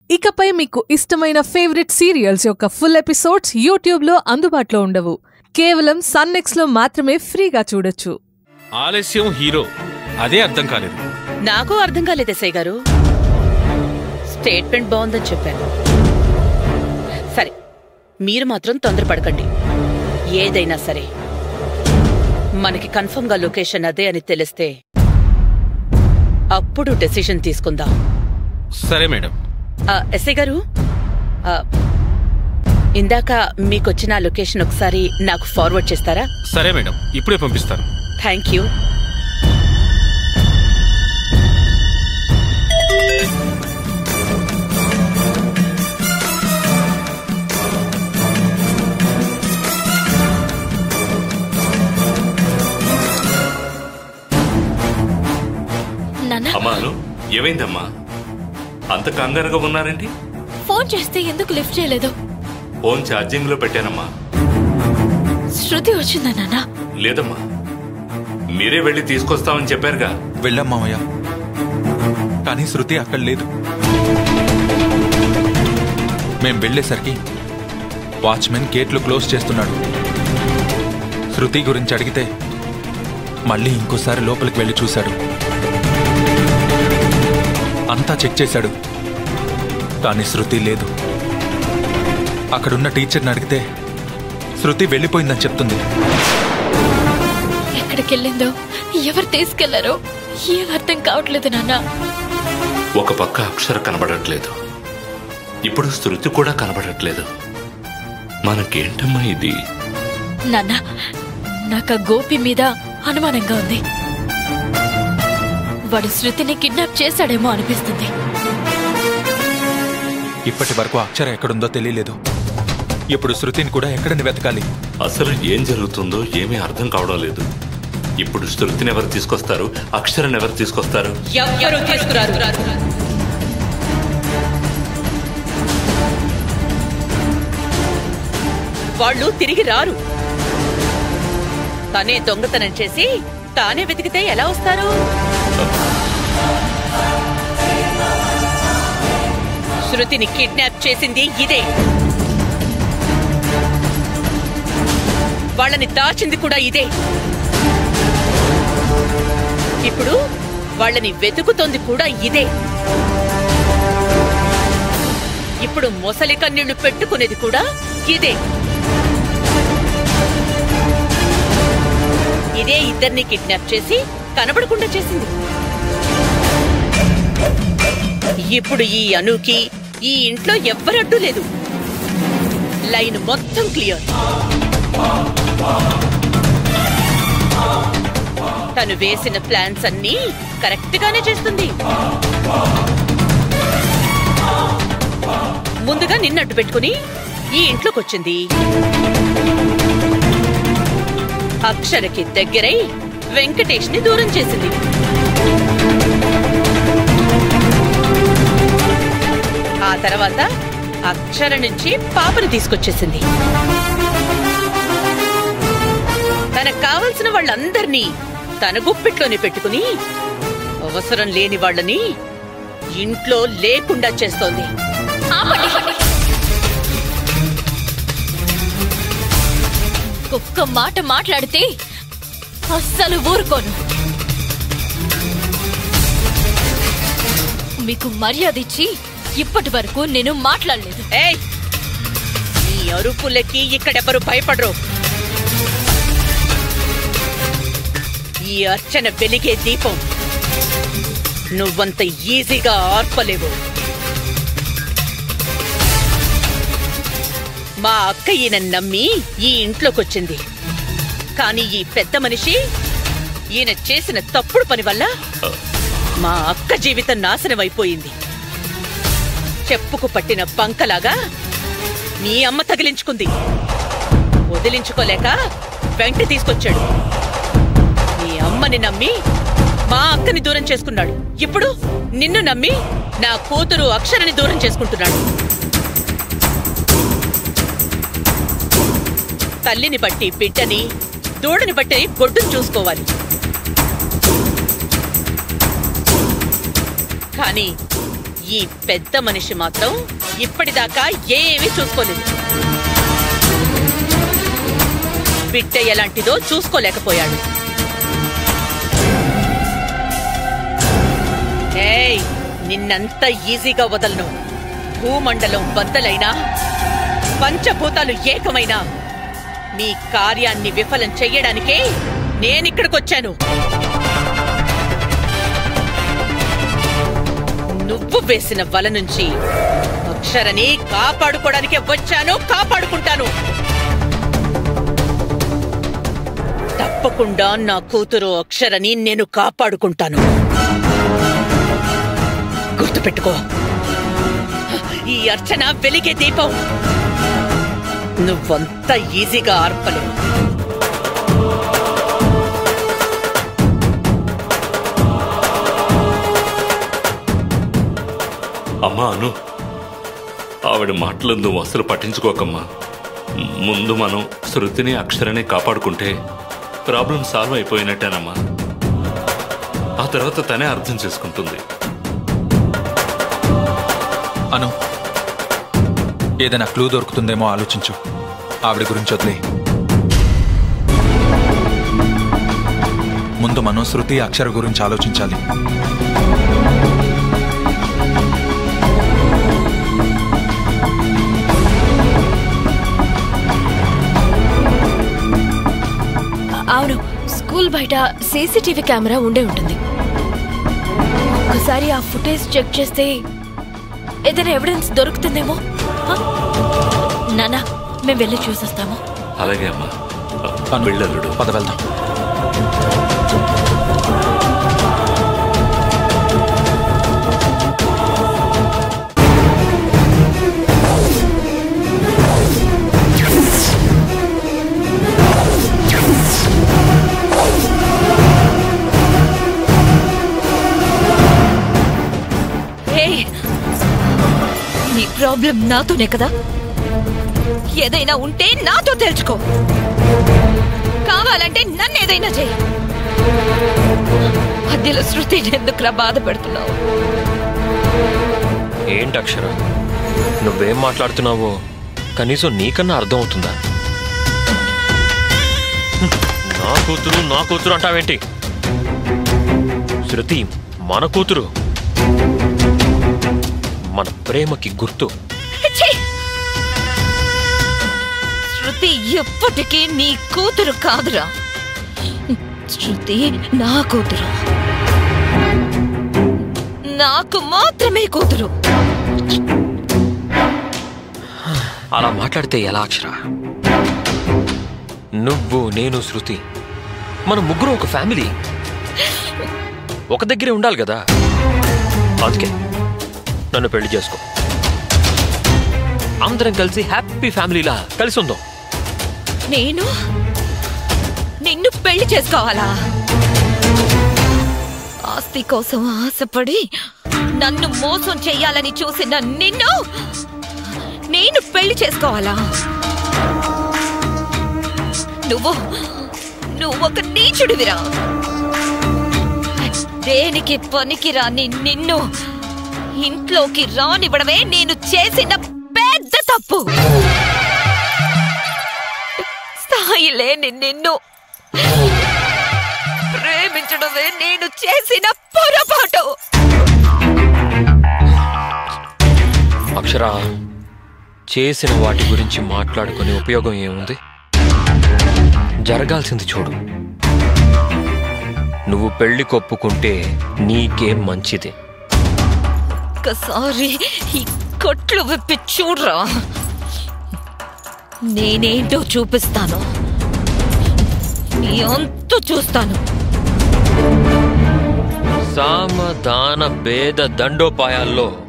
ఇకపై మీకు ఇష్టమైన ఫేవరెట్ సీరియల్స్ యొక్క ఫుల్ ఎపిసోడ్స్ యూట్యూబ్లో అందుబాటులో ఉండవు కేవలం సన్నెక్స్లో మాత్రమే ఫ్రీగా చూడొచ్చు ఆలస్యం హీరో అదే అర్థం కాలేదు నాకు అర్థం కాలేదు ఎస్ఐ గారు స్టేట్మెంట్ బాగుందని చెప్పాను సరే మీరు మాత్రం తొందరపడకండి ఏదైనా సరే మనకి కన్ఫర్మ్ గా లొకేషన్ అదే అని తెలిస్తే అప్పుడు డెసిషన్ తీసుకుందాం సరే మేడం ఆ, ఎస్ఐ గారు ఆ, ఇందాక మీకొచ్చిన లొకేషన్ ఒకసారి నాకు ఫార్వర్డ్ చేస్తారా సరే మేడం ఇప్పుడే పంపిస్తాను థ్యాంక్ యూ నాన్న అమ్మాను ఏమైందమ్మా అంత కంగారుగా ఉన్నారేంటి ఫోన్ చేస్తే ఎందుకు లిఫ్ట్ చేయలేదు ఫోన్ ఛార్జింగ్ లో పెట్టానమ్మా శృతి వచ్చిందా నాన్న లేదమ్మా మీరే వెళ్ళి తీసుకొస్తామని చెప్పారుగా వెళ్ళాం మామయ్య కానీ శృతి అక్కడ లేదు మేం వెళ్ళేసరికి వాచ్మెన్ గేట్లు క్లోజ్ చేస్తున్నాడు శృతి గురించి అడిగితే మళ్ళీ ఇంకోసారి లోపలికి వెళ్ళి చూశాడు అంతా చెక్ చేశాడు కానీ శృతి లేదు అక్కడున్న టీచర్ని అడిగితే శృతి వెళ్ళిపోయిందని చెప్తుంది ఎక్కడికి వెళ్ళిందో ఎవరు తీసుకెళ్లారో ఏం అర్థం కావట్లేదు నాన్న ఒక పక్క అక్షర కనబడట్లేదు ఇప్పుడు శృతి కూడా కనబడట్లేదు మనకేంటమ్మా ఇది నాన్న నాకు ఆ గోపి మీద అనుమానంగా ఉంది వాడు శృతిని కిడ్నాప్ చేశాడేమో అనిపిస్తుంది ఇప్పటి వరకు అక్షర ఎక్కడుందో తెలియలేదు ఇప్పుడు శృతిని కూడా ఎక్కడని వెతకాలి అసలు ఏం జరుగుతుందో ఏమీ అర్థం కావడం లేదు ఇప్పుడు శృతిని ఎవరు తీసుకొస్తారు అక్షరని ఎవరు తీసుకొస్తారు ఎవ్వరూ తీసుకురారు వాళ్ళు తిరిగి రారు తనే దొంగతనం చేసి తానే వెతికితే ఎలా వస్తారు శృతిని కిడ్నాప్ చేసింది ఇదే వాళ్ళని దాచింది కూడా ఇదే ఇప్పుడు వాళ్ళని వెతుకుతోంది కూడా ఇదే ఇప్పుడు మొసలి కన్నీళ్లు పెట్టుకునేది కూడా ఇదే ఇదే ఇద్దరిని కిడ్నాప్ చేసి కనబడకుండా చేసింది ఇప్పుడు ఈ అనుకి ఈ ఇంట్లో ఎవ్వరడ్డు లేదు లైన్ మొత్తం క్లియర్ తను వేసిన ప్లాన్స్ అన్నీ కరెక్ట్ గానే చేస్తుంది ముందుగా నిన్నట్టు పెట్టుకుని ఈ ఇంట్లోకి వచ్చింది అక్షరకి దగ్గరై వెంకటేష్ ని దూరం చేసింది ఆ తర్వాత అక్షర నుంచి పాపని తీసుకొచ్చేసింది తనకు కావలసిన వాళ్ళందర్నీ తన గుప్పిట్లోనే పెట్టుకుని అవసరం లేని వాళ్ళని ఇంట్లో లేకుండా చేస్తోంది ఒక్క మాట మాట్లాడితే అస్సలు ఊరుకోను మీకు మర్యాద ఇచ్చి ఇప్పటి వరకు నేను మాట్లాడలేదు ఏయ్ నీ అరుపులకి ఇక్కడెవరు భయపడరు ఈ అర్చన వెలిగే దీపం నువ్వంత ఈజీగా ఆర్పలేవు మా అక్క ఈయన నమ్మి ఈ ఇంట్లోకొచ్చింది కానీ ఈ పెద్ద మనిషి ఈయన చేసిన తప్పుడు పని వల్ల మా అక్క జీవితం నాశనం అయిపోయింది చెప్పుకు పట్టిన బంకలాగా మీ అమ్మ తగిలించుకుంది వదిలించుకోలేక వెంట తీసుకొచ్చాడు మీ అమ్మని నమ్మి మా అక్కని దూరం చేసుకున్నాడు ఇప్పుడు నిన్ను నమ్మి నా కూతురు అక్షరని దూరం చేసుకుంటున్నాడు తల్లిని బట్టి బిడ్డని దూడని బట్టి గొడ్డును చూసుకోవాలి కానీ ఈ పెద్ద మనిషి మాత్రం ఇప్పటిదాకా ఏమీ చూసుకోలేదు బిడ్డ ఎలాంటిదో చూసుకోలేకపోయాడు ఏయ్ నిన్నంత ఈజీగా వదలను భూమండలం బద్దలైనా పంచభూతాలు ఏకమైనా నీ కార్యాన్ని విఫలం చెయ్యడానికే నేనిక్కడికొచ్చాను నువ్వు వేసిన వల నుంచి అక్షరని కాపాడుకోవడానికే వచ్చాను కాపాడుకుంటాను తప్పకుండా నా కూతురు అక్షరని నేను కాపాడుకుంటాను గుర్తుపెట్టుకో ఈ అర్చన వెలిగే దీపం నువ్వంత ఈజీగా ఆర్పలేవు అమ్మా అను ఆవిడ మాటలు నువ్వు అసలు పట్టించుకోకమ్మా ముందు మనం శృతిని అక్షరని కాపాడుకుంటే ప్రాబ్లం సాల్వ్ అయిపోయినట్టేనమ్మా ఆ తర్వాత తనే అర్థం చేసుకుంటుంది అను ఏదైనా క్లూ దొరుకుతుందేమో ఆలోచించు ఆవిడ గురించి వదిలే ముందు మనం శృతి అక్షర గురించి ఆలోచించాలి అవును స్కూల్ బయట సీసీటీవీ కెమెరా ఉండే ఉంటుంది ఒకసారి ఆ ఫుటేజ్ చెక్ చేస్తే ఏదైనా ఎవిడెన్స్ దొరుకుతుందేమో హ? నానా మేము వెళ్ళి చూసొస్తాము అలాగే అమ్మా అను వెళ్ళల్లుడు పద వెళ్దాం ఏయ్! నీ ప్రాబ్లం నాతోనే కదా ఏదైనా ఉంటే నాతో తెలుసుకో కావాలంటే నన్ను ఏదైనా చేయి మధ్యలో శృతి ఎందుకురా బాధ పెడుతున్నావు ఏంటి అక్షర నువ్వేం మాట్లాడుతున్నావో కనీసం నీకన్నా అర్థం అవుతుందా హ్మ్, నా కూతురు నా కూతురు అంటావేంటి శృతి మన కూతురు మన ప్రేమకి గుర్తు ఛీ! శృతి ఎప్పటికీ నీ కూతురు కాదురా శృతి నా కూతురు నాకు మాత్రమే కూతురు అలా మాట్లాడితే ఎలా అక్షర నువ్వు నేను శృతి మన ముగ్గురు ఒక ఫ్యామిలీ ఒక దగ్గరే ఉండాలి కదా అందుకే నన్ను పెళ్లి చేసుకో అందరం కలిసి హ్యాపీ ఫ్యామిలీలా కలిసి ఉందాం నేను నిన్ను పెళ్లి చేసుకోవాలా ఆస్తి కోసం ఆశపడి నన్ను మోసం చెయ్యాలని చూసిన నిన్ను నేను పెళ్లి చేసుకోవాలా నువ్వు నువ్వు ఒక నీచుడివిరా దేనికి పనికిరాని నిన్ను ఇంట్లోకి రానివ్వడమే నేను చేసిన పెద్ద తప్పు స్థాయి లేని నిన్ను ప్రేమించడమే నేను చేసిన పొరపాటు అక్షర చేసిన వాటి గురించి మాట్లాడుకునే ఉపయోగం ఏముంది జరగాల్సింది చూడు నువ్వు పెళ్లి కొప్పుకుంటే నీకే మంచిది ఒక్కసారి ఈ కొట్లు విప్పి చూడరా నేనేంటో చూపిస్తాను నీ అంతు చూస్తాను సామధాన భేద దండోపాయాల్లో